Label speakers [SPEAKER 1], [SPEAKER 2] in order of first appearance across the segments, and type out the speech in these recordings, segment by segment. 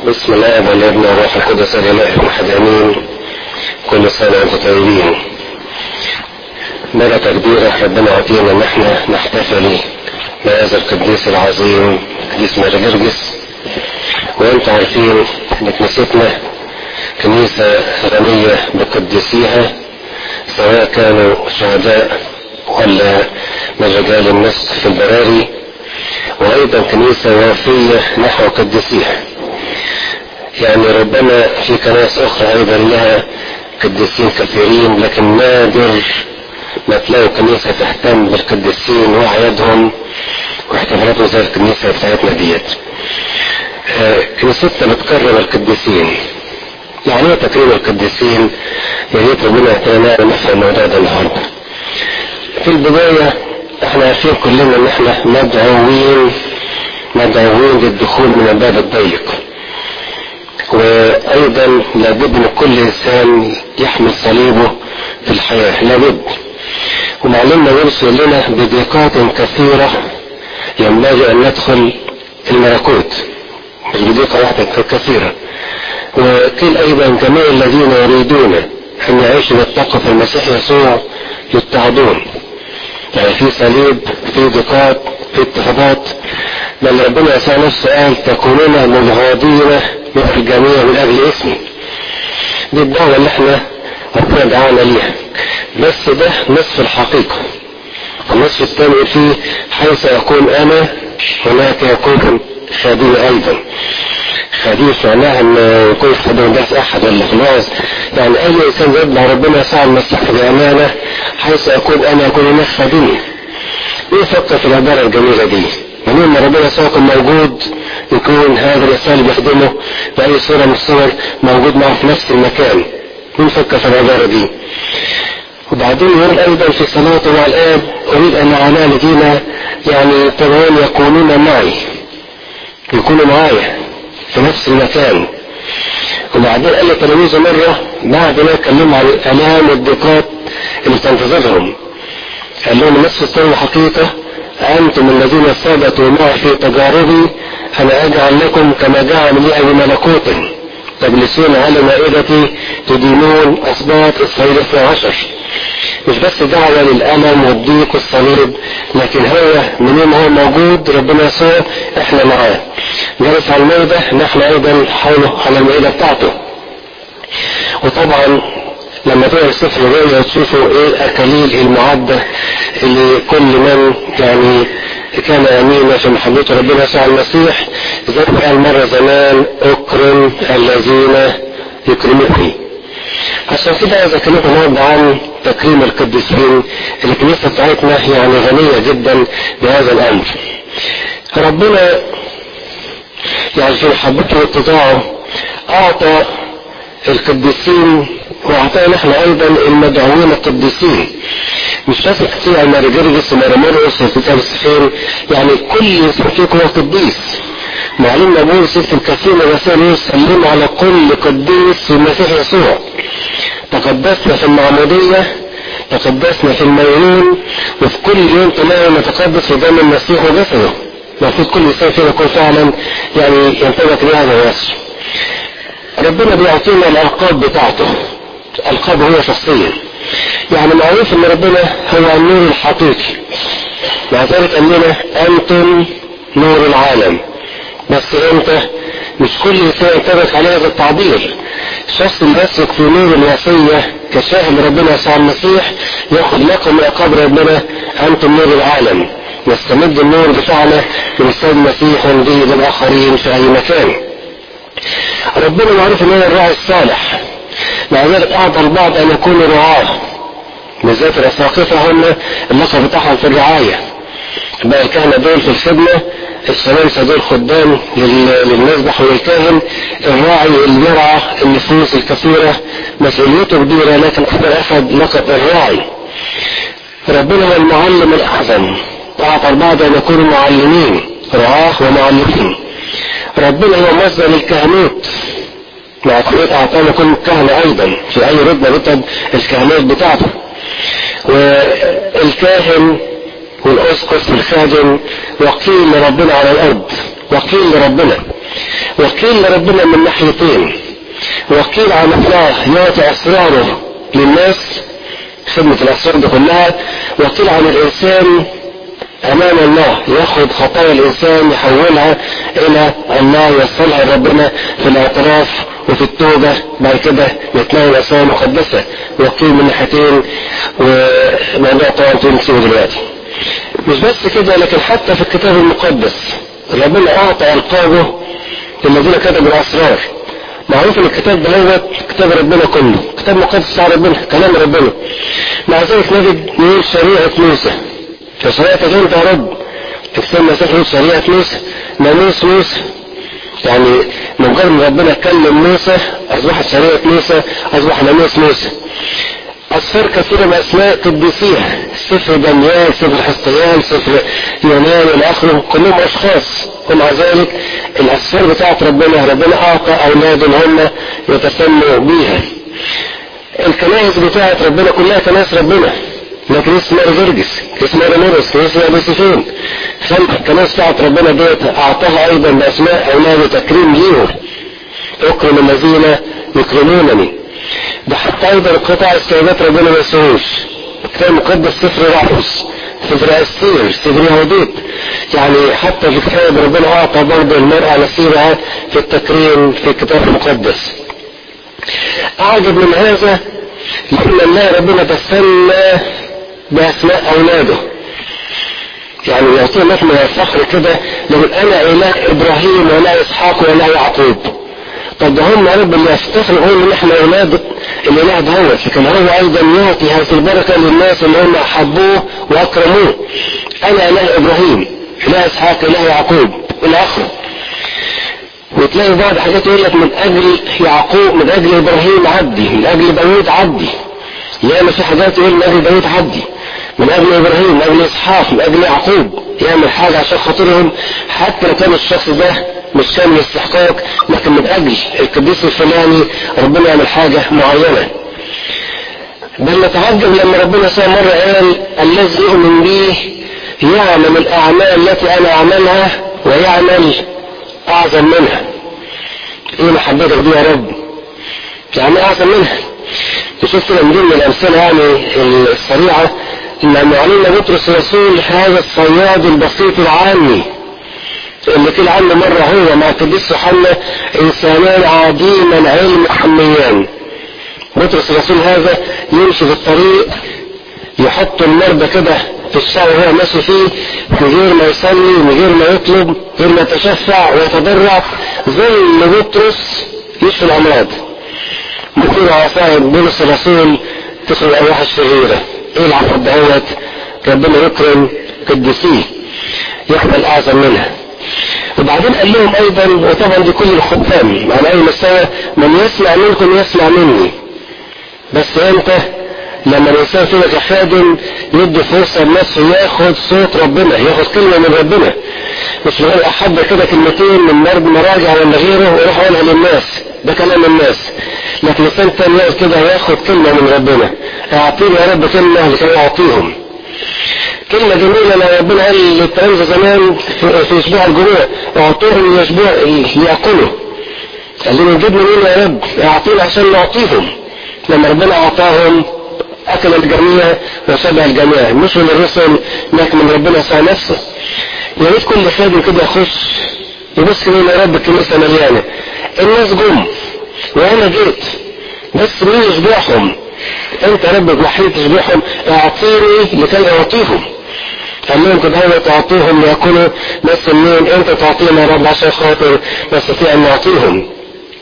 [SPEAKER 1] بسم الله والابن والروح القدس الاله الاحد امين كل سنه وانتم طيبين مرة كبيرة ربنا يعطينا ان احنا نحتفل بهذا القديس العظيم قديس مارجرجس وانتم عارفين ان كنيستنا كنيسة غنية بقديسيها سواء كانوا شهداء ولا من رجال النفس في البراري وايضا كنيسة وافية نحو قديسيها يعني ربما في كنائس اخرى ايضا لها قديسين كثيرين لكن نادر ما تلاقوا كنيسة تهتم بالقديسين واعيادهم واحتفالاتهم زي الكنيسة بتاعتنا ديت آه كنيستنا بتكرم القديسين يعني ايه تكريم القديسين يا ريت ربنا يعطينا نفهم الموضوع ده النهارده في البداية احنا عارفين كلنا ان احنا مدعوين مدعوين للدخول من الباب الضيق وايضا لابد ان كل انسان يحمل صليبه في الحياة لابد ومعلمنا يرسل لنا بضيقات كثيرة ينبغي ان ندخل الملكوت مش بضيقة واحدة كثيرة وقيل ايضا جميع الذين يريدون ان يعيشوا ويتقوا في المسيح يسوع يضطهدون يعني في صليب في ضيقات في اضطهادات بل ربنا يسوع نفسه قال تكونون مبغضين من الجميع من اجل اسمي دي الدعوه اللي احنا ربنا دعانا ليها بس ده نصف الحقيقه النصف الثاني فيه حيث اكون انا هناك يكون خادم ايضا خادم معناها ان يكون خادم ده في احد ولا في الوعظ يعني اي انسان يتبع ربنا يسوع المسيح بامانه حيث اكون انا يكون هناك خادمي مين فكر في العباره الجميله دي؟ من ما ربنا يسوع يكون موجود يكون هذا الانسان اللي بيخدمه باي صوره من الصور موجود معه في نفس المكان مين فكر في العباره دي؟ وبعدين يقول ايضا في صلاته مع الاب اريد ان اعلى الذين يعني ترون يكونون معي يكونوا معايا في نفس المكان وبعدين قال لتلاميذه مرة بعد ما اتكلموا عن الآلام والضيقات اللي بتنتظرهم قال لهم النصف الثاني حقيقة أنتم الذين ثبتوا معي في تجاربي أنا أجعل لكم كما جعل لي بملكوت تجلسون على مائدتي تدينون أسباط إسرائيل 12 مش بس دعوة للألم والضيق والصليب لكن هو منين هو موجود ربنا يسوع احنا معاه جالس على المائدة نحن أيضا حوله على المائدة بتاعته وطبعا لما تقرا سفر الرؤيا تشوفوا ايه الاكاليل المعده لكل من يعني كان امينا في محبته ربنا يسوع المسيح زي ما قال مره زمان اكرم الذين يكرموني عشان كده اذا كلمت النهارده عن تكريم القديسين الكنيسه بتاعتنا يعني غنيه جدا بهذا الامر ربنا يعني في محبته واتضاعه اعطى القديسين واعطانا نحن ايضا المدعوين القديسين مش بس كتير على مارجرجس ومارمورس وكتاب السفين يعني كل انسان فيكم هو قديس معلمنا بولس يكتب كثير من الرسائل يسلم على كل قديس في المسيح يسوع تقدسنا في المعمودية تقدسنا في الميمون وفي كل يوم تلاقي نتقدس في دم المسيح وجسده المفروض كل انسان فينا يكون فعلا يعني ينطبق لهذا الوصف ربنا بيعطينا الالقاب بتاعته القاب هو شخصيا يعني معروف ان ربنا هو النور الحقيقي مع ذلك قال لنا انتم نور العالم بس انت مش كل انسان ينطبق عليه هذا التعبير الشخص اللي يسلك في نور الوصية كشاهد ربنا يسوع المسيح ياخذ لكم من عقاب ربنا انتم نور العالم نستمد النور بتاعنا لرسالة المسيح ونضيء للآخرين في أي مكان ربنا معروف ان هو الراعي الصالح مع ذلك اعطى البعض ان يكونوا رعاة بالذات الاساقفه هم اللقب بتاعهم في الرعايه بقى الكهنه دول في الخدمه الشمامسه دول خدام للمذبح وللكاهن الراعي اللي يرعى النفوس الكثيره مسؤوليته كبيره لكن اخذ لقب الراعي ربنا هو المعلم الاعظم اعطى البعض ان يكونوا معلمين رعاه ومعلمين ربنا هو مصدر الكهنوت مع كل اعطانا كل كهنة ايضا في اي رتبة رتب الكهنوت بتاعته والكاهن والاسقف والخادم وكيل ربنا على الارض وكيل لربنا وكيل لربنا من ناحيتين وكيل على الله يعطي اسراره للناس خدمة الاسرار دي كلها وكيل على الانسان امام الله ياخد خطايا الانسان يحولها الى الله يوصلها لربنا في الاعتراف وفي التوبة بعد كده نتناول الاسماء المقدسة وكيل من ناحيتين وموضوع طبعا تنسيه دلوقتي مش بس كده لكن حتى في الكتاب المقدس ربنا اعطى القابه للذين كتبوا الاسرار معروف ان الكتاب ده هو كتاب ربنا كله كتاب مقدس بتاع ربنا كلام ربنا مع ذلك نجد نقول شريعة موسى فشريعة انت يا رب تكتب سفر شريعة موسى ناموس موسى يعني مجرد ما ربنا كلم موسى اصبحت شريعة موسى اصبح ناموس موسى أسفار كثيرة من أسماء قديسيها سفر دانيال سفر حسطيان سفر يونان إلى آخره كلهم أشخاص ومع ذلك الأسفار بتاعت ربنا ربنا أعطى أولاد هم يتسموا بيها الكنائس بتاعت ربنا كلها كنائس ربنا لكن اسمها جرجس اسمها ريميروس اسمها بيسيفين فالكنائس بتاعت ربنا ديت أعطاها أيضا بأسماء أولاد تكريم ليهم أكرم الذين يكرمونني ده حتى ايضا قطع السيدات ربنا ما يسويش الكتاب المقدس سفر رعوس سفر استير سفر يهوديت يعني حتى في الكتاب ربنا اعطى برضه المرأة نصيبها في التكريم في الكتاب المقدس اعجب من هذا لما الله ربنا تسمى باسماء اولاده يعني يعطيه مثل من الفخر كده لو انا اله ابراهيم ولا اسحاق ولا يعقوب طب ده هم يا رب اللي يفتخروا هم ان احنا اولاد الاله دهوت لكن هو ايضا يعطي هذه البركه للناس اللي هم احبوه واكرموه انا اله ابراهيم اله اسحاق اله يعقوب الى اخره وتلاقي بعض حاجات يقول لك من اجل يعقوب من اجل ابراهيم عبدي من اجل داوود عبدي ياما في حاجات يقول من اجل داوود عبدي من اجل ابراهيم من اجل اسحاق من اجل يعقوب يعمل حاجه عشان خاطرهم حتى لو كان الشخص ده مش كان الاستحقاق لكن من اجل القديس الفلاني ربنا يعمل حاجة معينة بل نتعجب لما ربنا سأل مرة قال الذي يؤمن بي يعمل الأعمال التي أنا أعملها ويعمل أعظم منها إيه محبتك دي يا رب يعني أعظم منها بشوف كده من ضمن الأمثلة يعني السريعة لما علينا بطرس الرسول هذا الصياد البسيط العامي اللي كل عنه مرة هو مع قديس يوحنا انسانان عديم العلم حميان بطرس الرسول هذا يمشي في الطريق يحط المرضى كده في الشارع وهو ماشي فيه من غير ما يصلي من غير ما يطلب من غير ما يتشفع ويتضرع ظل بطرس يشفي الامراض ممكن عصاية بولس الرسول تخرج الارواح الشريرة ايه العقد دهوت ربنا يكرم قديسيه يقبل اعظم منها وبعدين قال لهم ايضا وطبعا دي كل الختام على اي مستوى من يسمع منكم يسمع مني بس امتى لما الانسان كده كخادم يدي فرصه لنفسه ياخد صوت ربنا ياخد كلمه من ربنا مش غير احب كده كلمتين من مرد مراجع ولا غيره ويروح يقولها للناس ده كلام الناس لكن الانسان تاني يقعد كده ياخد كلمه من ربنا اعطيني يا رب كلمه لكي اعطيهم كلمة جميلة لو ربنا قال للتلامذة زمان في اسبوع الجمعة اعطوهم الاسبوع ليأكلوا قال لهم نجيب منين يا رب اعطينا عشان نعطيهم لما ربنا اعطاهم اكل الجميع وشبع الجميع مش من الرسل لكن من ربنا سعى نفسه يا ريت كل خادم كده يخش يبص يقول يا رب الكنيسة مليانة الناس جم وانا جيت بس مين يشبعهم انت يا رب الوحيد تشبعهم اعطيني لكي اعطيهم قال لهم كده هو تعطيهم ليأكلوا بس منين انت تعطينا يا رب عشان خاطر نستطيع ان نعطيهم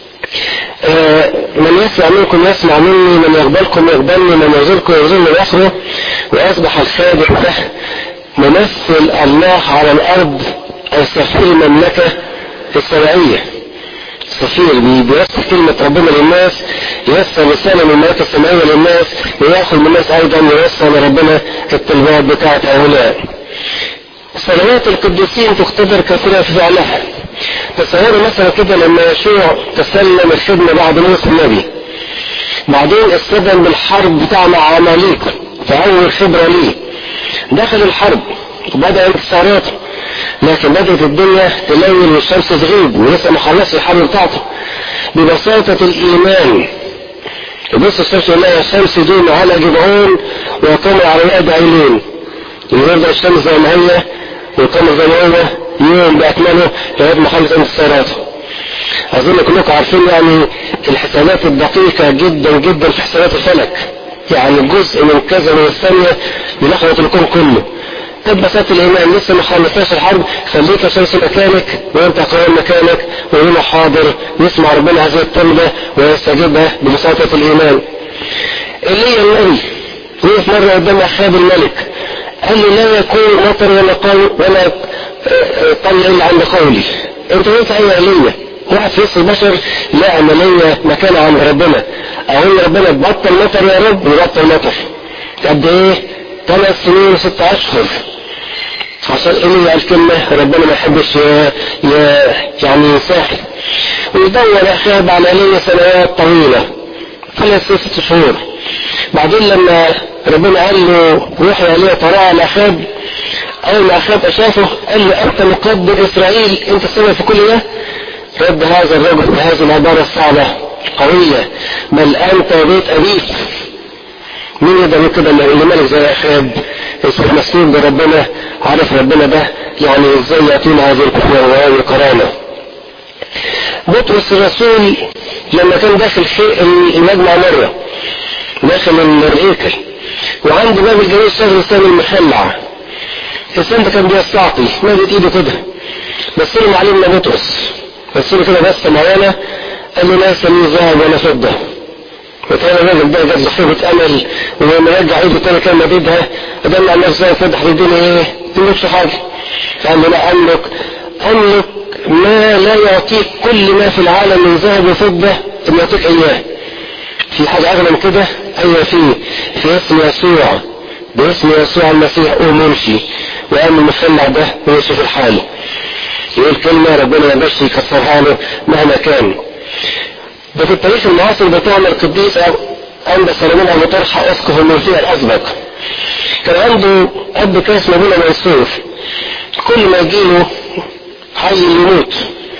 [SPEAKER 1] آه من يسمع منكم يسمع مني من يقبلكم يقبلني من يرزقكم يرزقني الاخره واصبح الخادم ده ممثل الله على الارض السفير المملكه السماويه السفير بيوصل كلمة ربنا للناس يوصل رسالة من الملائكة السماوية للناس ويأخذ من الناس أيضا يوصل لربنا الطلبات بتاعت هؤلاء صلوات القديسين تختبر كثيرا في فعلها تصوروا مثلا كده لما يشوع تسلم الخدمة بعد موت النبي بعدين استخدم بالحرب بتاع مع عماليق فأول خبرة ليه دخل الحرب وبدأ انتصاراته لكن بدأت الدنيا تليل والشمس تغيب ولسه ما خلصش الحرب بتاعته ببساطة الإيمان بص الشمس يقول لها الشمس دون على جبعون والقمر على يد عينين يرجع الشمس زي ما هي والقمر زي ما هو يوم بأكمله لغاية ما خلص انتصاراته أظن كلكم عارفين يعني الحسابات الدقيقة جدا جدا في حسابات الفلك يعني جزء من كذا من الثانية يلخبط الكون كله ببساطة الإيمان لسه ما خلصناش الحرب خليك يا شمس مكانك وأنت قائم مكانك وهنا حاضر يسمع ربنا هذه الطلبة ويستجيبها ببساطة الإيمان اللي هي النبي وقف مرة قدام أخاب الملك قال له لا يكون مطر ولا قول ولا طل إلا عند قولي أنت قلت أيوة ليا واحد في وسط البشر لا أنا ليا مكان عند ربنا أقول ربنا بطل مطر يا رب يبطل مطر قد إيه؟ ثلاث سنين وست أشهر عشان إيه الكلمة ربنا ما يحبش يعني يساحل ويدور أخاب على ليا سنوات طويلة ثلاث ست شهور بعدين لما ربنا قال له روح يا ليه طلع على أخاب أول ما أخاب شافه قال له أنت مقدر إسرائيل أنت السبب في كل ده رد هذا الرجل بهذه العبارة الصعبة قوية بل أنت بيت أبيك مين يقدر كده اللي ملك زي أخاب يصبح مسلول بربنا عارف ربنا ده يعني ازاي يعطينا هذه القوة وهذه الكرامة بطرس الرسول لما كان داخل المجمع مرة داخل الهيكل وعنده باب الجميل شغل لسان المخلع الإنسان ده كان بيستعطي مادت ايده كده بس له معلمنا بطرس بس له كده بس معينة قال له ليس لي ذهب ولا فضة وكان الراجل ده جاب صحيبة امل ولما رجع ايده تاني كان مديدها ادل على نفسه فتح الدنيا ايه تملكش حاجة فقال له لا املك املك ما لا يعطيك كل ما في العالم من ذهب وفضة ثم يعطيك اياه في حاجة اغلى من كده ايوه في في اسم يسوع باسم يسوع المسيح قوم امشي وقام المخلع ده ويوسف الحال يقول كلمة ربنا ما يقدرش يكسرها له مهما كان ده في التاريخ المعاصر بتاعنا القديس عند سليمان ابو طرحه اسقف المنفيه الاسبق كان عنده اب كاس مدينه منصور كل ما يجيله حي يموت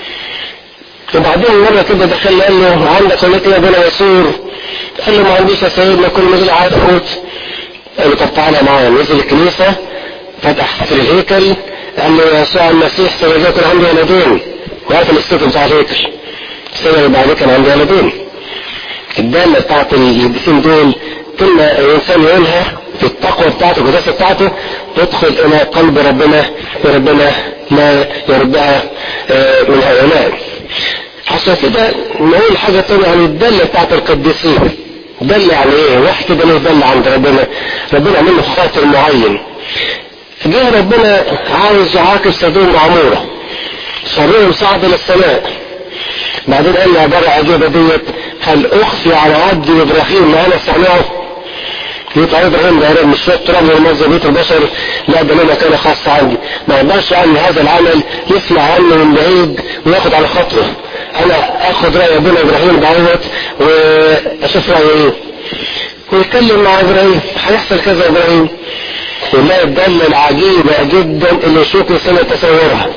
[SPEAKER 1] وبعدين مرة كده دخل قال له عندك ولك يا بنا يسور قال له ما عنديش يا سيدنا كل ما يجي عايز اموت قال له طب تعالى معايا نزل الكنيسة فتح في الهيكل قال له يا يسوع المسيح سيكون عندي ولدين وقفل السيف بتاع الهيكل السنة اللي بعد كان عندي ولدين الدالة بتاعت القديسين دول كل ما الإنسان يقولها في التقوى بتاعته القداسة بتاعته تدخل إلى قلب ربنا وربنا لا يردها من هؤلاء عشان كده نقول حاجة تانية عن الدالة بتاعت القديسين دل يعني ايه واحد كده له دل عند ربنا ربنا عمل له خاطر معين جه ربنا عاوز يعاقب سدوم وعمورة صاروا صعد للسماء بعدين قال لي عبارة عجيبة ديت هل اخفي على عبدي ابراهيم ما انا سمعه يبقى ابراهيم ده مش شويه تراب من بيت البشر لا ده له مكانه خاصه عندي ما اقدرش اعمل هذا العمل يسمع عنه من بعيد وياخد على خاطره انا اخد راي ابونا ابراهيم دوت واشوف رايه ايه ويتكلم مع ابراهيم هيحصل كذا ابراهيم ونلاقي الدالة العجيبة جدا اللي يشوف السنة تصورها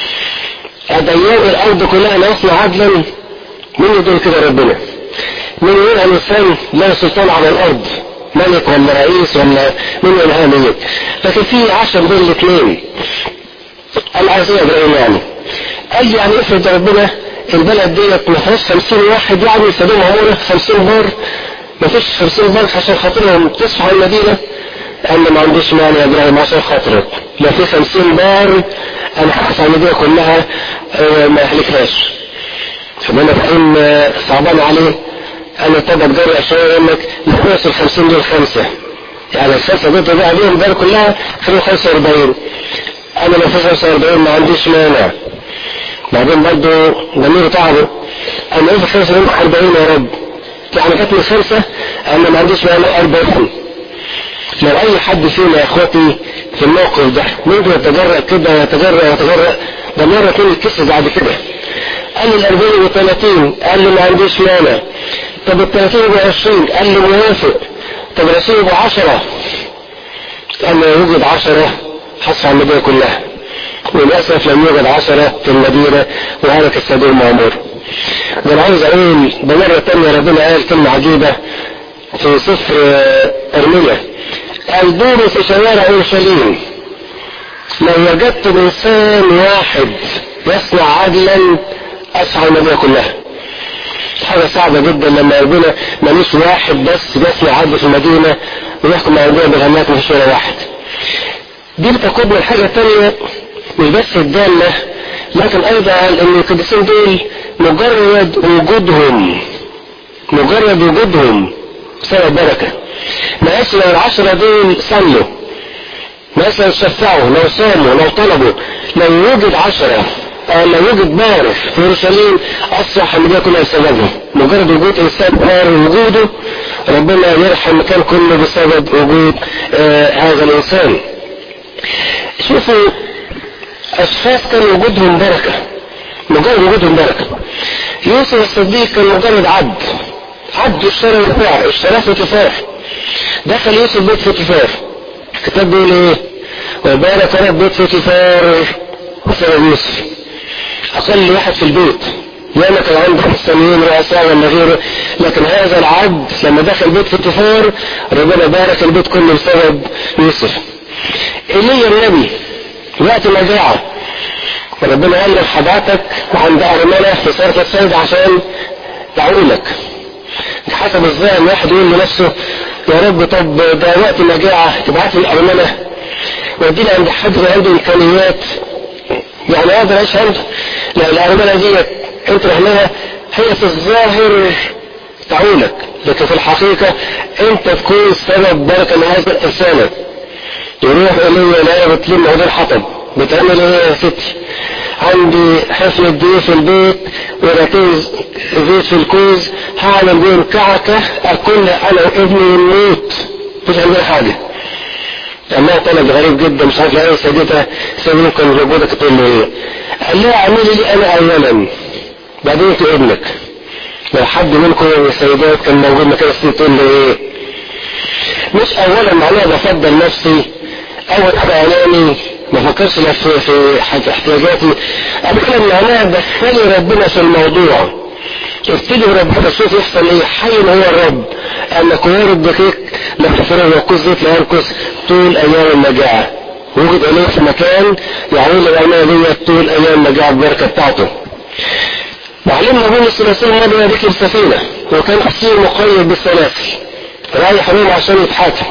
[SPEAKER 1] أديان الأرض كلها ناصلة عدلا من يدول كده ربنا من يقول الإنسان لا سلطان على الأرض ملك ولا رئيس ولا من الهامية لكن في عشم بين الاثنين العزيز ابراهيم يعني قال لي يعني افرض ربنا البلد ديت ما فيهاش 50 واحد يعني يسلموا عمره 50 بار ما فيش 50 بار عشان خاطرهم تصفح المدينة قال لي ما عنديش مانع يا ابراهيم عشان خاطرك لا في 50 بار انا هحس على المدينة كلها اه ما يهلكهاش فانا ابراهيم صعبان عليه انا طب اتجرأ شوية يقول لك نقص ال 50 دول خمسة يعني الخمسة دول تضيع عليهم البال كلها خلوا 45 انا لو في 45 ما عنديش مانع بعدين برضه ضميره تعبه انا ايه في 45 يا رب يعني كانت من خمسة انا ما عنديش مانع 40 لو اي حد فينا يا اخواتي في الموقف ده ممكن يتجرأ كده ويتجرأ ويتجرأ ده مرة اتنين يتكسر بعد كده قال لي ال 40 و 30 قال لي ما عنديش مانع طب ال 30 يبقى 20 قال لي موافق طب ال 20 يبقى 10 قال لي يوجد 10 حصل على المدينة كلها وللأسف لم يوجد عشرة في المدينة وهلك السبيل معمور ده انا عاوز اقول بمرة تانية ربنا قال كلمة عجيبة في سفر ارميا قال دوروا في شوارع اورشليم لو وجدتم انسان واحد يصنع عدلا اسعى المدينة كلها حاجة صعبة جدا لما ربنا ماليش واحد بس بيصنع عدل في المدينة ويحكم على المدينة بالغمات مفيش ولا واحد دي بتقودنا لحاجة تانية مش بس الدالة لكن ايضا ان القديسين دول مجرد وجودهم مجرد وجودهم سبب بركة ما لو العشرة دول صلوا ما لو شفعوا لو صاموا لو طلبوا لو يوجد عشرة أو لو يوجد بار في اورشليم اصبح المدينة كلها بسببه مجرد وجود انسان بار وجوده ربنا يرحم المكان كله بسبب وجود آه هذا الانسان شوفوا اشخاص كان وجودهم بركة مجرد وجودهم بركة يوسف الصديق كان مجرد عبد عبد اشترى وباع اشتراه في كفاف دخل يوسف بيت في كفاف الكتاب بيقول ايه وبارك رب بيت في كفار بسبب يوسف اقل واحد في البيت ياما كان عنده مستنيين رؤساء ولا غيره لكن هذا العبد لما دخل بيت في كفار ربنا بارك البيت كله بسبب يوسف ايليا النبي وقت مجاعة وربنا قال له حضرتك عند أرملة في صرفة سيد عشان تعولك حسب ازاي الواحد يقول لنفسه يا رب طب ده وقت مجاعة تبعت لي الأرملة وديني عند حد عنده إمكانيات يعني أقدر أعيش عنده لا الأرملة دي أنت لها هي في الظاهر تعولك لكن في الحقيقة أنت تكون سبب بركة لهذا الإنسان يروح إلي لا بتلم هذا الحطب بتعمل ايه يا ستي عندي حفلة ضيوف في البيت وركيز زيت في الكوز هعمل بيهم كعكة اكل انا وابني نموت مش عندنا حاجة عملها طلب غريب جدا مش عارف ايه سيدتها سيدتها كان وجودك تقول له ايه قال لها اعملي لي انا اولا بعدين انت ابنك لو حد منكم يا سيدات كان موجود مكان الست تقول له ايه مش اولا معناها بفضل نفسي اول حاجه اعلاني ما فكرش في في احتياجاتي ابدا معناها دخلي ربنا في الموضوع ابتدي ربنا شوف يحصل ايه حي هو الرب اما كوار الدقيق لا تفرغ وقوس زيت لا ينقص طول ايام المجاعة وجد اليه في مكان يعود الامانة دي طول ايام المجاعة البركة بتاعته وعلمنا بولس الرسول ماذا يركب السفينة وكان اسير مقيد بالسلاسل رايح روم عشان يتحاكم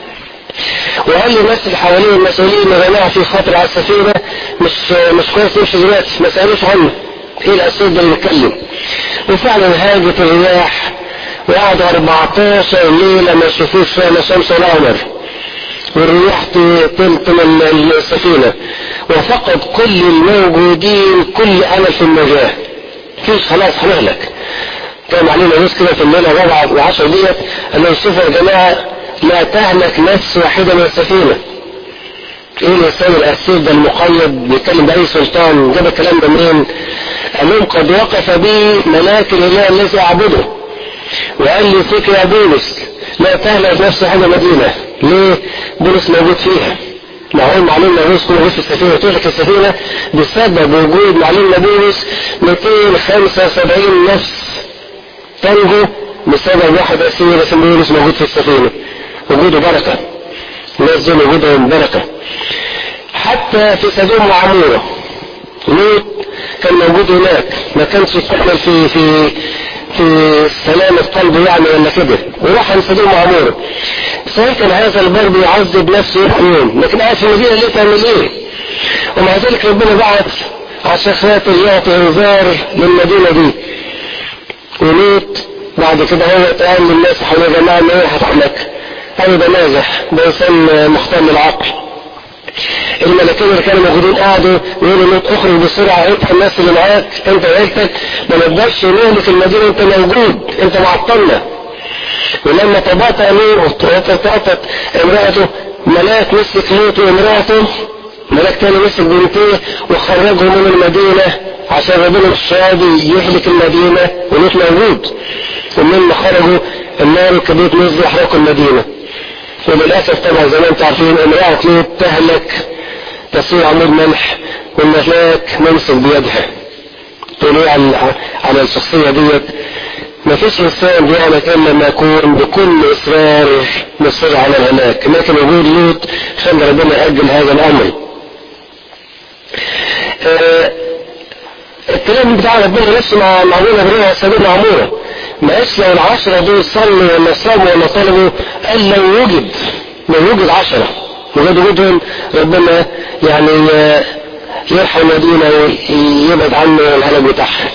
[SPEAKER 1] وقال لي الناس اللي حواليه المسؤولين يا جماعه في خطر على السفينه مش مش كويس نمشي دلوقتي ما سالوش عنه ايه الاسود ده اللي بيتكلم وفعلا هاجت الرياح وقعدوا 14 ليله ما يشوفوش فيها لا شمس ولا قمر والرياح تلطم السفينه وفقد كل الموجودين كل امل في النجاه فيش خلاص هنهلك كان علينا ناس كده في الليله الرابعه والعشر ديت قال لهم شوفوا يا جماعه لا تهلك نفس واحدة من السفينة ايه الانسان الاسير ده المقيد بيتكلم باي سلطان جاب الكلام ده منين قال لهم قد وقف بي ملاك الاله الذي اعبده وقال لي فيك يا بولس لا تهلك نفس واحدة مدينة ليه بولس موجود فيها معقول معلوم بولس كل في السفينة تهلك السفينة بسبب وجود معلوم بولس 275 نفس تنجو بسبب واحد اسير اسمه بولس موجود في السفينة وجوده بركة الناس دول وجودهم بركة حتى في سدوم وعمورة لوط كان موجود هناك ما كانش يستحمل في في في سلامة قلبه يعني ولا كده وراح عن سدوم وعمورة صحيح كان هذا البر بيعذب نفسه يوم لكن قاعد في المدينة ليه تعمل ايه ومع ذلك ربنا بعت عشان خاطر يعطي انذار للمدينة دي ولوط بعد كده هو قال للناس حوالي يا جماعة ما ايه هتحلك قالوا ده نازح ده انسان مختل العقل الملكين اللي كانوا موجودين قعدوا يقولوا لوط اخرج بسرعه انت الناس اللي معاك انت وعيلتك ما نقدرش نهلك المدينه انت موجود انت معطلنا ولما تباطأ نوح وتطاطت امرأته ملاك مسك لوط وامرأته ملاك تاني مسك بنتيه وخرجهم من المدينة عشان ربنا مش راضي يهلك المدينة ولوط موجود ومن خرجوا النار الكبريت نزلوا يحرقوا المدينة وللأسف طبعا زي ما انتم عارفين امرأة لوط تهلك تصوير عمود ملح والملاك ممسك بيدها تقول على على الشخصية ديت ما فيش انسان بيعمل الا ما يكون بكل اصرار مصر على الهلاك لكن وجود لوط خلى ربنا اجل هذا الامر آه الكلام بتاع ربنا نفسه مع معمولة بريئة سبيل عمورة ما قالش لو العشرة دول صلوا ولا صاموا ولا طلبوا قال لو وجد لو وجد عشرة وجد وجودهم ربنا يعني يرحم المدينة ويبعد عنه الهلاك بتاعها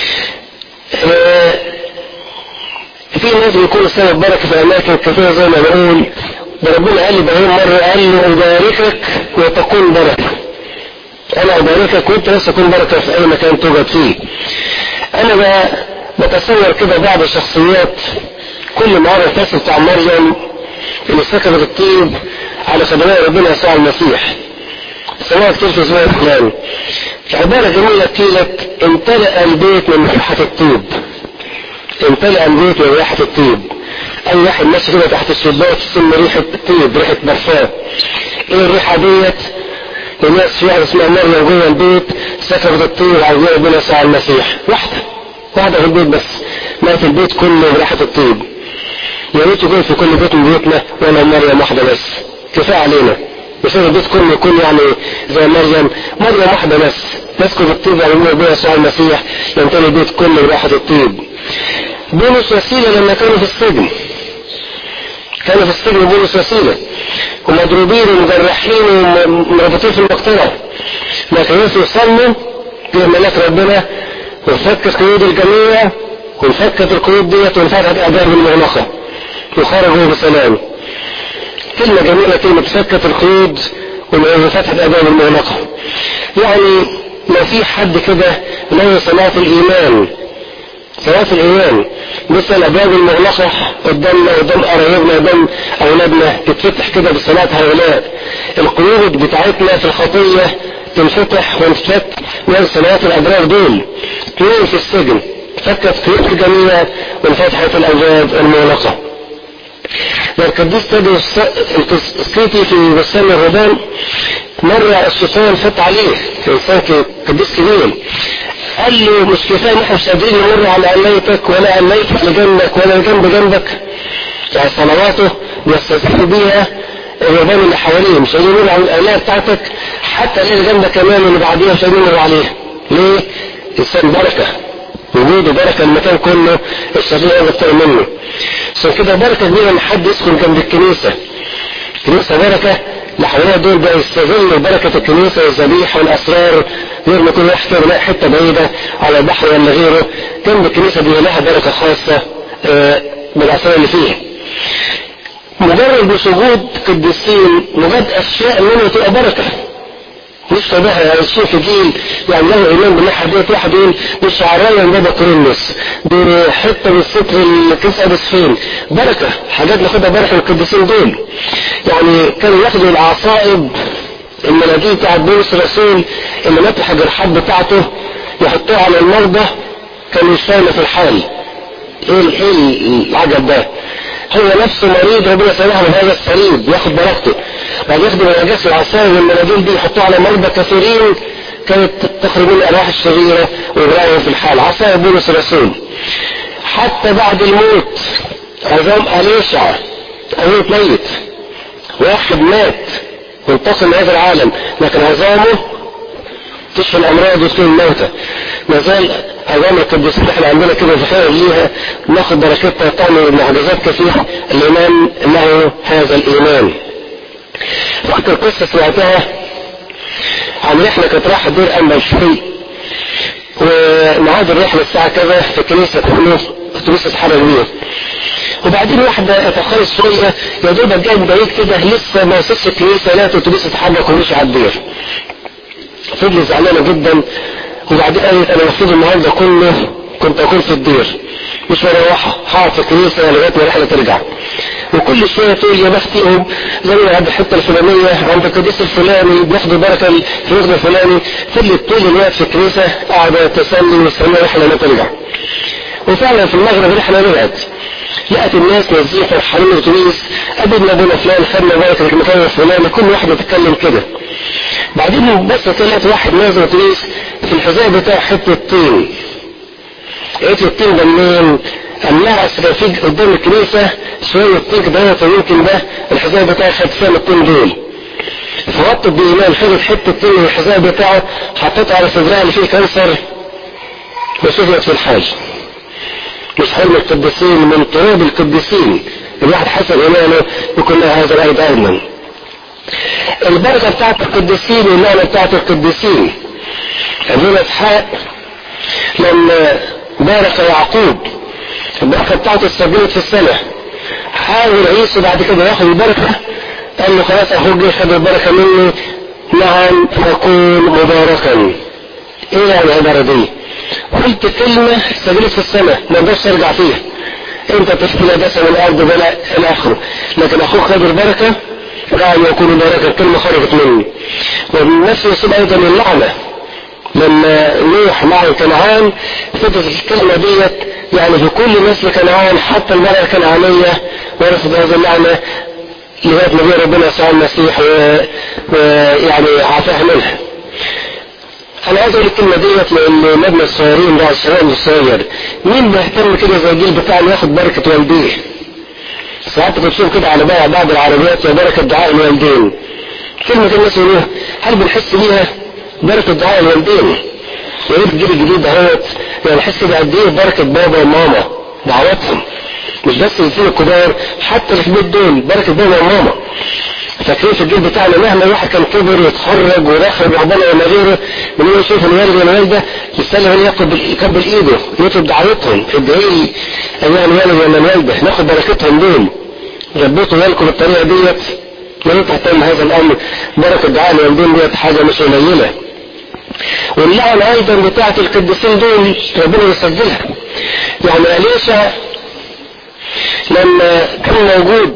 [SPEAKER 1] في ناس بيكون السبب بركة في أماكن كثيرة زي ما بقول ده ربنا قال لإبراهيم مرة قال له أباركك وتكون بركة أنا أباركك وأنت بس تكون بركة في أي مكان توجد فيه أنا بقى بتصور كده بعض الشخصيات كل مرة القصة بتاع مريم اللي سكبت الطيب على خدماء ربنا يسوع المسيح سمعت كتير في زمان فلان عبارة جميلة قيلت امتلأ البيت من ريحة الطيب امتلأ البيت من ريحة الطيب اي واحد ماشي كده تحت الشباك يشم ريحة طيب ريحة برفان ايه الريحة ديت الناس في واحدة اسمها مريم جوه البيت سكبت الطيب على ربنا يسوع المسيح واحدة واحدة في البيت بس مات البيت كله بريحة الطيب يا ريت يكون في كل بيت من بيوتنا ولا مريم واحدة بس كفاية علينا مش البيت كله يكون يعني زي مريم مريم واحدة بس تسكت الطيب على ربنا يسوع المسيح يمتلي البيت كله بريحة الطيب بولس وسيلة لما كانوا في السجن كانوا في السجن بولس وسيلة ومضروبين ومجرحين ومربوطين في المقطرة لكن يوسف يصلوا جه ملاك ربنا وفكت قيود الجميع وانفكت القيود ديت وانفتحت ابواب المغلقة وخرجوا بسلام كلمة جميلة كلمة فكت القيود وانفتحت ابواب المغلقة يعني ما في حد كده له صلاة الايمان صلاة الإيمان لسه الأبواب المغلقة قدامنا قدام قرايبنا قدام أولادنا تتفتح كده بصلاة هؤلاء القيود بتاعتنا في الخطية تنفتح وانفتح من صلاة الأبرار دول اثنين في السجن فكت قيود الجميع وانفتحت الأبواب المغلقة والقديس تدرس السكيتي في بستان الرهبان مرة الشيطان فت عليه إنسان قديس كبير قال له مش كفايه احنا مش قادرين نمر على قلايتك ولا قلايتك اللي جنبك ولا جنب جنبك يعني صلواته بيستفيدوا بيها الرهبان اللي حواليه مش قادرين يمروا على القلايه بتاعتك حتى اللي جنبك كمان اللي بعديها مش قادرين يمروا عليها ليه؟ انسان بركه وجوده بركه المكان كله الشريعه اكتر منه عشان كده بركه كبيره ان حد يسكن جنب الكنيسه الكنيسه بركه اللي حواليها دول بقى يستغلوا بركة الكنيسة والذبيحة والأسرار غير ما يكون رايح كده حتة بعيدة على البحر ولا غيره جنب الكنيسة دي لها بركة خاصة بالأسرار اللي فيها مجرد بسجود قديسين مجرد أشياء منها تبقى بركة مش تبعها يعني الشيء في جيل يعني له ايمان بالناحيه ديت واحد يقول مش عرايا بابا كورنثوس دي حته من ستر الكنيسه بسفين بركه حاجات ناخدها بركه القديسين دول يعني كانوا ياخدوا العصائب المناديل بتاعت بولس الرسول اللي مات الجرحات بتاعته يحطوها على المرضى كانوا يشتغلوا في الحال ايه ايه العجب ده هو نفسه مريض ربنا سامحه من هذا الصليب ياخد بركته بعد ياخدوا مناجات العصاير والمناديل دي يحطوها على مرضى كثيرين كانت تخرج من الارواح الشريره ويبرأهم في الحال عصاير بولس الرسول حتى بعد الموت عظام أليشع أموت ميت واحد مات وانتقل من هذا العالم لكن عظامه تشفي الامراض وتكون الموتى ما زال عظام القديسين احنا عندنا كده ذخيره ليها ناخد بركتها تعمل معجزات كثيره الايمان له هذا الايمان فاكر قصه سمعتها عن رحله كانت رايحه دير ام شوي وميعاد الرحله الساعه كذا في كنيسه كله اتوبيس اتحرك بيه وبعدين واحدة اتأخرت شوية يا دوبك جاي بعيد كده لسه ما وصلش الكنيسة لا اتوبيس اتحرك ومشي على الدير فضلت زعلانة جدا وبعدين قالت انا المفروض النهارده كله كنت اكون في الدير مش مروحة هقعد في الكنيسة لغاية ما الرحلة ترجع وكل شوية تقول يا بختي زي ما عند الحتة الفلانية عند القديس الفلاني بياخدوا بركة في الوقت الفلاني فضلت طول الوقت في الكنيسة قاعدة تسلي ومستنية الرحلة ما ترجع وفعلا في المغرب الرحلة رجعت لقت الناس نازلين فرحانين الاتوبيس قابلنا ابونا فلان خدنا بركه المكان الفلاني كل واحد يتكلم كده بعدين بس طلعت واحد نازل اتوبيس في الحذاء بتاعه حته طين قلت الطين ده منين؟ قال لها اصل في قدام الكنيسه شويه طين كده يمكن ده الحذاء بتاعي خد فيها الطين دول فوطت بإيمان خدت حتة طين من الحذاء بتاعه حطيتها على صدرها اللي فيه كانسر وشفيت في الحاج مش حلم القديسين من تراب القديسين الواحد حسب إيمانه يكون له هذا الأيد أيضا البركة بتاعت القديسين والنعمة بتاعت القديسين أبونا إسحاق لما بارك يعقوب البركة بتاعته استجابت في السنة حاول عيسى بعد كده ياخد البركة قال له خلاص اخوك جه خد البركة مني نعم أكون مباركا ايه يعني العبارة دي قلت كلمة استجابت في السنة ما اقدرش ارجع فيها انت تشكي دسم الارض بلا الى اخره لكن اخوك خد البركة نعم يكون مباركا كلمة خرجت مني ونفس يصيب ايضا اللعنة لما نوح مع كنعان فضلت الكلمة ديت يعني في كل نسل كنعان حتى المرأة الكنعانية ورثت هذه اللعنة لغاية ما جه ربنا يسوع المسيح ويعني عافاها منها. أنا عايز أقول الكلمة ديت لأن مبنى الصغيرين ده الشباب الصغير مين بيهتم كده زي الجيل بتاعنا ياخد بركة والديه؟ ساعات بتشوف كده على بقى بعض العربيات يا بركة دعاء الوالدين. كلمة الناس يقولوها هل بنحس بيها بركة دعاء الوالدين؟ يا ريت الجيل الجديد دهوت يعني نحس بقد ايه بركة بابا وماما دعواتهم مش بس الاثنين الكبار حتى اللي في البيت دول بركة بابا وماما فاكرين في الجيل بتاعنا مهما الواحد كان كبر ويتخرج ودخل ربنا ولا غيره من يوم يشوف الوالد والوالده يستنى ان يقبل يقبل ايده يطلب دعوتهم ادعي لي ايها الوالد ولا الوالده ناخد بركتهم دول ربيتوا بالكم بالطريقه ديت لا تهتم هذا الامر بركه دعاء الوالدين ديت حاجه مش قليله واللعنة ايضا بتاعة القديسين دول ربنا يسجلها يعني اليشا لما كان موجود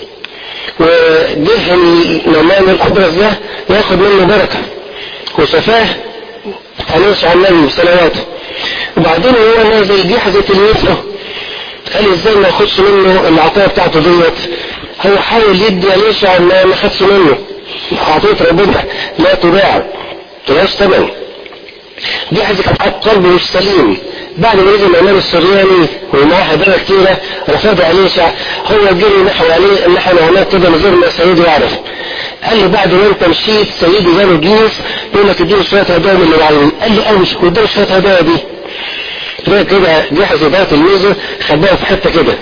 [SPEAKER 1] وجه النعمان القدرس ده ياخد منه بركة وشفاه أليشا عن النبي بسنواته وبعدين هو نازل دي حزة اليسرى قال ازاي ما ياخدش منه العطايا بتاعته ديت هو حاول يدي أليشا ما ما خدش منه عطية ربنا لا تباع تبقاش ثمن دي حاجة كانت قلبه مش سليم بعد ما نزل الإمام السرياني ومعاه هدايا كتيرة رفض عليه شع هو جري نحو عليه ان احنا هناك كده من غير ما سيده يعرف قال له بعد ما انت مشيت سيدي جاله جيوس يقول لك اديله شوية هدايا من اللي معين قال له امشي واداله شوية هدايا دي تلاقي كده جحظ هدايا تلميذه خباها في حتة كده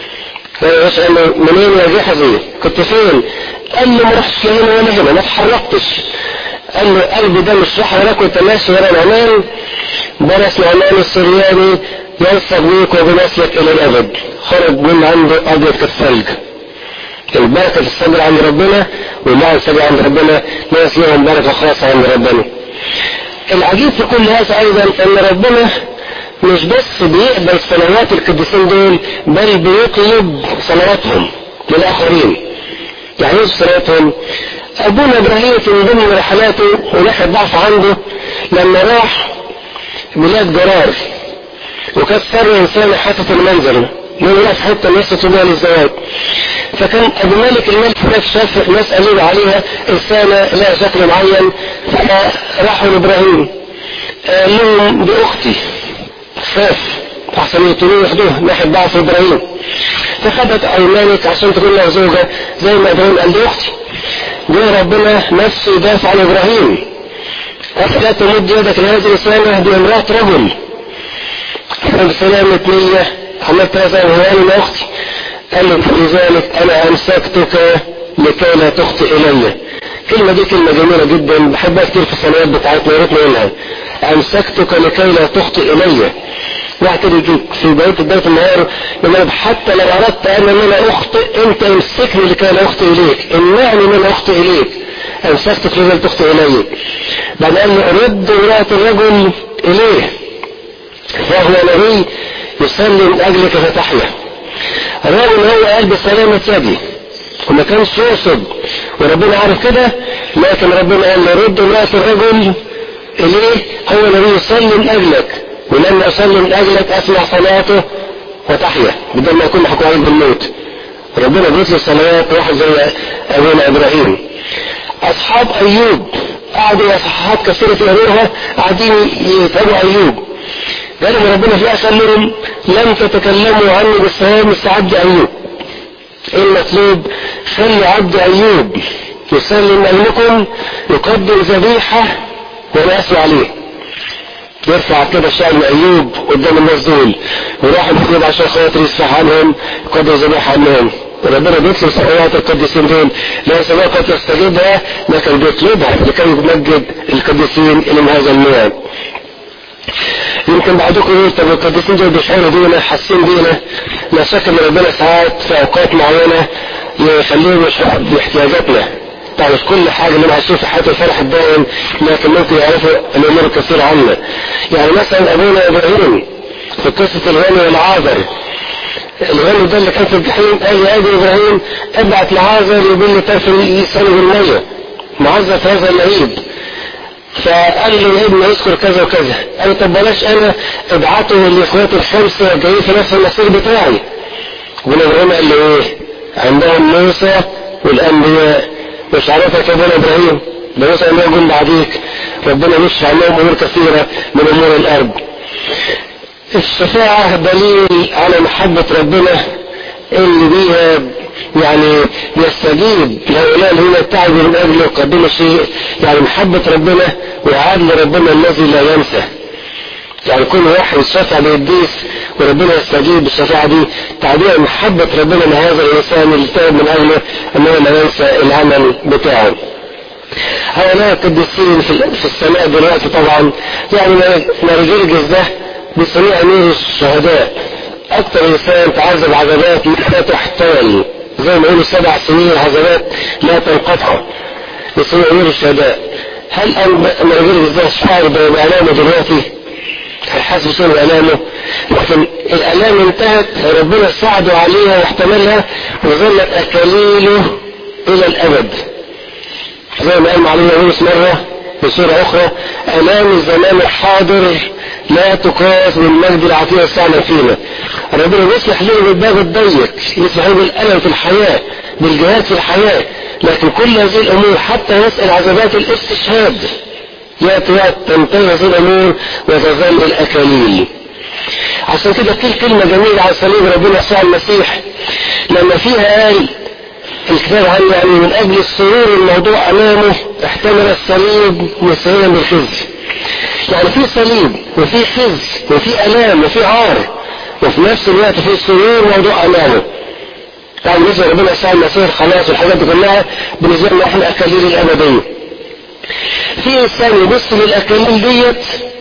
[SPEAKER 1] قال له منين يا جحظي كنت فين قال له ما رحتش لا هنا ولا هنا ما اتحركتش قال له قلبي ده مش راح وراك وانت ماشي ورا نعمان درس نعمان السرياني يلصق بيك وبنسلك الى الابد خرج من عنده ابيض كالثلج البركة في الصبر عند ربنا والله الصبر عند ربنا ناس لهم بركة خاصة عند ربنا العجيب في كل هذا ايضا ان ربنا مش بس بيقبل صلوات القديسين دول بل بيطلب صلواتهم للاخرين يعني ايه صلواتهم ابونا ابراهيم في ضمن رحلاته وناحية ضعف عنده لما راح بلاد جرار وكانت سر انسان حاسة المنزل من في حتة الناس تطلبها للزواج فكان ابو مالك الملك هناك شاف ناس قالوا عليها انسانة لها شكل معين فراحوا لابراهيم قال لهم دي اختي خاف احسن يقتلوه ياخدوه ناحية ضعف ابراهيم فخدت ايمانك عشان تكون لها زوجة زي ما ابراهيم قال دي اختي جه ربنا نفسه يدافع عن ابراهيم قال لا تمد يدك لهذه الانسانة دي امرأة رجل بسلامة نية عملت هذا وهو انا اختي قال له لذلك انا امسكتك لكي لا تخطئ الي الكلمة دي كلمة جميلة جدا بحبها كتير في الصلوات بتاعتنا يا ريت نقولها امسكتك لكي لا تخطئ الي واحد كده يجيك في بداية بداية النهار يقول حتى لو اردت ان انا اخطئ انت امسكني لكي لا اخطئ اليك امنعني من اخطئ اليك امسكتك لكي لا تخطئ الي بعد ان رد امرأة الرجل اليه فهو نبي يصلي من اجلك فتحيا الراجل هو قال بسلامة يدي وما كانش يقصد وربنا عارف كده لكن ربنا قال له رد امرأة الرجل اليه هو نبي يصلي من اجلك ولما اصلي من اجلك اسمع صلاته وتحيا بدل ما يكون محكوم عليك بالموت ربنا بيطلب صلوات واحد زي ابونا ابراهيم اصحاب ايوب قعدوا اصحاب كثيرة يقروها قاعدين يتابعوا ايوب قالوا ربنا في الاخر لهم لم تتكلموا عني بالسلام استعد ايوب ايه المطلوب خلي عبد ايوب يسلم علمكم يقدم ذبيحة وانا اسمع عليه يرفع كده شأن أيوب قدام الناس دول وراح المفروض عشان خاطر يصفح عنهم يقدر ذبيحة عنهم وربنا بيطلب صلوات القديسين دول لا سواء قد يستجيبها لكن بيطلبها لكي يمجد القديسين اللي من هذا النوع يمكن بعضكم يقول طب القديسين دول بيشعروا بينا حاسين بينا لا شك ان ربنا ساعات في اوقات معينه يخليهم يشعروا باحتياجاتنا تعرف كل حاجة اللي عايشين في حياة الفرح الدائم لكن ممكن يعرفوا الأمور الكثيرة عنا يعني مثلا أبونا إبراهيم في قصة الغني والعازر الغني ده اللي كان في الجحيم قال يا أبي إبراهيم ابعت لعازر يبين طرف لسانه بالمية معزة في هذا العيد فقال له يا ابني اذكر كذا وكذا قال طب بلاش انا ابعته لاخواتي الخمسه جايين في نفس المصير بتاعي ابن ابراهيم قال له ايه عندهم موسى والانبياء مش عارفك يا ابن ابراهيم ده موسى انبياء جم بعديك ربنا مش عنهم امور كثيره من امور الارض الشفاعه دليل على محبه ربنا اللي بيها يعني يستجيب لهؤلاء الذين تعبوا من اجله يقدموا شيء يعني محبة ربنا وعدل ربنا الذي لا ينسى يعني كل واحد يشفع بيديس وربنا يستجيب بالشفاعة دي تعبير محبة ربنا لهذا الإنسان اللي تعب من أجله أنه لا ينسى العمل بتاعه هؤلاء القديسين في السماء دلوقتي طبعا يعني نرجرجس ده بيسميه أمير الشهداء أكثر إنسان تعذب عذابات لا تحتمل زي ما يقولوا سبع سنين عذابات لا تنقطع بيسميه أمير الشهداء هل نرجرجس ده شعر بألامه دلوقتي؟ هيحاسب سنة بألامه لكن الألام انتهت ربنا ساعده عليها واحتملها وظلت أكاليله إلى الأبد زي ما قال معلومة يونس مرة بصورة أخرى ألام الزمان الحاضر لا تقاس بالمجد العطية السعنا فينا ربنا بيسمح له بالباب الضيق يسمح له بالألم في الحياة بالجهاد في الحياة لكن كل هذه الأمور حتى يسأل عذابات الاستشهاد يأتي وقت تنتهي هذه الأمور وتظل الأكاليل عشان كده في كلمة جميلة على صليب ربنا يسوع المسيح لما فيها قال الكتاب عنه يعني من أجل السرور الموضوع أمامه احتمل الصليب مسيرا بالخزي يعني في صليب وفي خزي وفي ألام وفي عار وفي نفس الوقت في سرور موضوع أمامه يعني بالنسبة لربنا يسوع المسيح خلاص والحاجات دي كلها بالنسبة لنا احنا أكاليل الأبدية في انسان يبص للاكاليل ديت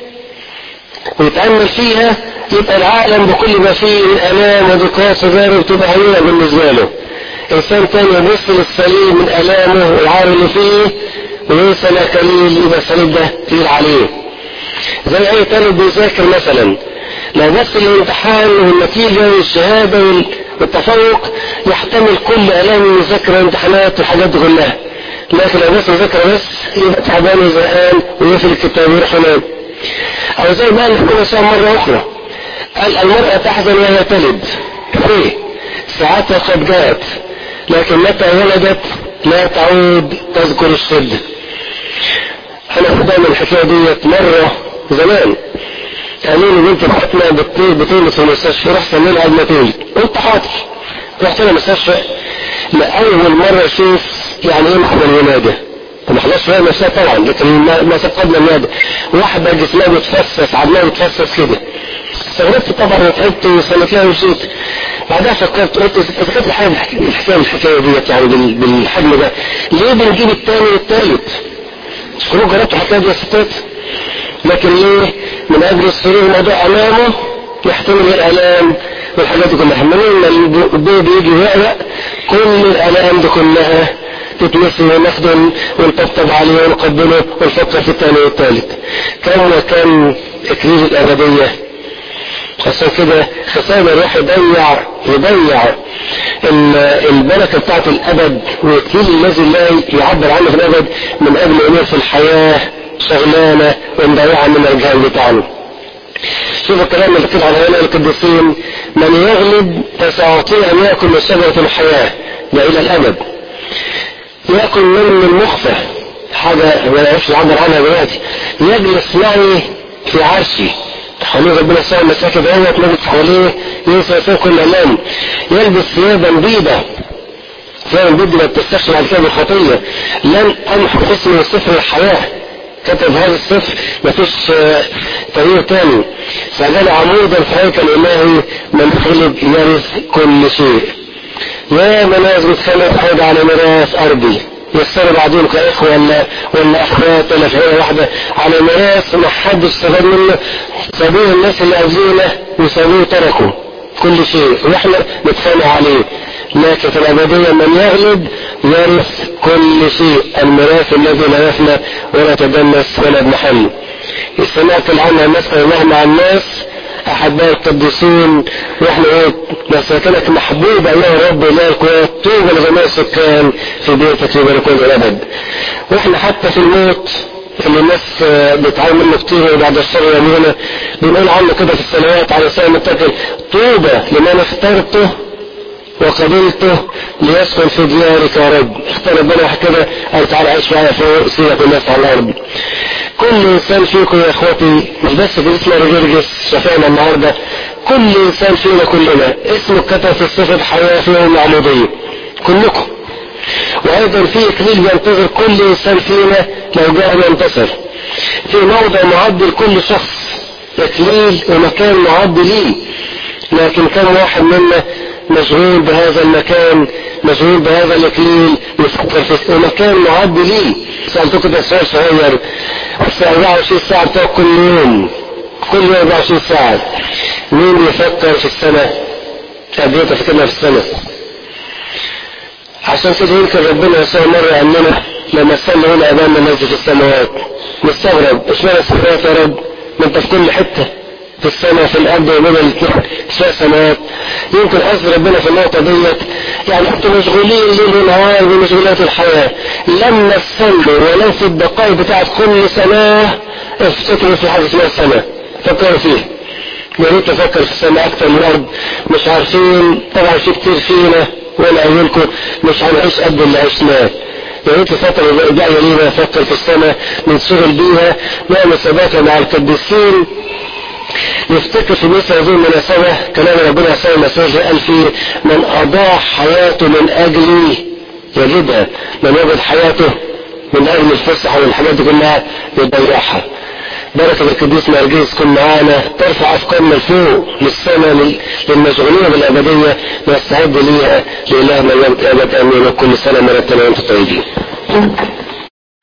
[SPEAKER 1] ويتأمل فيها يبقى العالم بكل ما فيه من الام وضيقات وغيره بتبقى هينة بالنسبة له انسان تاني يبص للصليب من الامه والعار اللي فيه وينسى الاكاليل يبقى الصليب ده تقيل عليه زي اي طالب بيذاكر مثلا لو بص للامتحان والنتيجة والشهادة والتفوق يحتمل كل الام المذاكرة والامتحانات والحاجات دي كلها لكن لو بس ذكر بس يبقى تعبان وزهقان ويقفل الكتاب ويروح ينام او زي ما قال النبي صلى مرة اخرى قال المرأة تحزن وهي تلد ليه؟ ساعتها قد جاءت لكن متى ولدت لا تعود تذكر الشدة انا كنت من الحكاية ديت مرة زمان قالوا لي بنت بحتنا بتولد في المستشفى رحت منها قبل ما تولد قلت حاضر رحت لها المستشفى لأول مرة اشوف يعني ايه محضر الولادة ما خلاص فيها نفسها طبعا لكن ما قبل الولادة واحدة جسمها بتفسس عضلها بتفسس كده استغربت طبعا وتعبت وصلت لها ومشيت بعدها فكرت قلت فكرت الحاجة الحكاية الحكاية ديت يعني بالحجم ده ليه بنجيب الثاني والثالث؟ كلكم جربتوا الحكاية دي يا ستات؟ لكن ليه؟ من اجل السرور الموضوع امامه يحتمل الالام والحاجات دي كلها لما البيبي يجي ويقرأ كل الالام دي كلها تتمسي ونخدم ونطبطب عليه ونقبله ونفكر في الثاني والثالث كم وكم اكليل الابدية عشان كده خسارة الروح يضيع يضيع البركة بتاعت الابد والكيل الذي لا يعبر عنه في الابد من اجل امور في الحياة شغلانة ومضيعة من الجهل بتاعنا شوف الكلام اللي كده على هؤلاء القديسين من يغلب فسأعطيه أن يأكل من شجرة الحياة ده إلى الأبد يأكل من المخفى حاجة ما نعرفش نعبر عنها دلوقتي يجلس معي في عرشي حواليه ربنا سوى المساكن دهوت نجلس حواليه ينسى فيه كل أمان يلبس ثيابا بيضة ثيابا بيضة ما بتستخدم على كتاب الخطية لن أمحو اسمه من سفر الحياة كتب هذا السفر مفيش تغيير تاني فقال عمودا في هيكل إلهي من خلق يرث كل شيء يا مناس بتخلق حاجة على ميراث أرضي يصيروا بعضهم كإخوة ولا ولا أخوات ولا في عيلة واحدة على ميراث ما حدش استفاد منه سابوه الناس اللي قبلينا وسابوه تركوا كل شيء واحنا نتخانق عليه لكن في الأبدية من يغلب يرث كل شيء الميراث الذي لا يفنى ولا تدنس ولا اضمحل سمعت عنها مثلا الله مع الناس أحباء القديسين وإحنا إيه مساكنك محبوبة يا رب إله القوات طوبى لجميع السكان في بيتك يباركون الأبد وإحنا حتى في الموت اللي الناس بتعاني منه كتير وبعد الشر يمينه بنقول عنه كده في السنوات على سنة متكل طوبى لمن اخترته وقبلته ليسكن في ديارك يا رب اختار ربنا واحد كده قال تعالى عيش معايا فوق سيرك الناس على الارض كل انسان فيكم يا اخواتي مش بس في اسم رجرجس شفانا النهارده كل انسان فينا كلنا اسمه كتب في الصفة حياة في يوم العمودية كلكم وايضا في اكليل بينتظر كل انسان فينا لو جاء ينتصر في موضع معد لكل شخص اكليل ومكان معد ليه لكن كم واحد منا مشغول بهذا المكان مشغول بهذا الاكليل يفكر في مكان معد ليه سألتك كده سؤال صغير في 24 ساعة بتوع كل يوم كل يوم 24 ساعة مين يفكر في السنة قد ايه تفكرنا في السنة عشان كده يمكن ربنا يسوع مرة عننا لما صلى هنا امامنا نزل في السماوات مستغرب اشمعنى السماوات يا رب ما انت في كل حته في السماء في الارض وبين الاثنين سواء سماوات يمكن قصد ربنا في النقطه ديت يعني انتم مشغولين ليل ونهار بمشغولات الحياه لما تصلوا ولو في الدقائق بتاعت كل سنه افتكروا في حاجه اسمها السماء فكروا فيها يا ريت تفكر في السماء اكتر من الارض مش عارفين طبعا في كتير فينا وانا قايلكم مش هنعيش قد اللي عشناه يا ريت الفترة اللي جاية لينا نفكر في السماء ننشغل بيها نعمل ثباتها مع القديسين نفتكر في مثل هذه المناسبة كلام ربنا يسوع المسيح قال فيه من أضاع حياته من أجلي يجدها من وجد حياته من أجل الفسحة والحاجات دي كلها يضيعها بركة القديس نرجس تكون معانا ترفع أفكارنا لفوق للسماء للمشغولية بالأبدية نستعد ليها لإله من يوم أبد أمين وكل سنة مرة وأنتم طيبين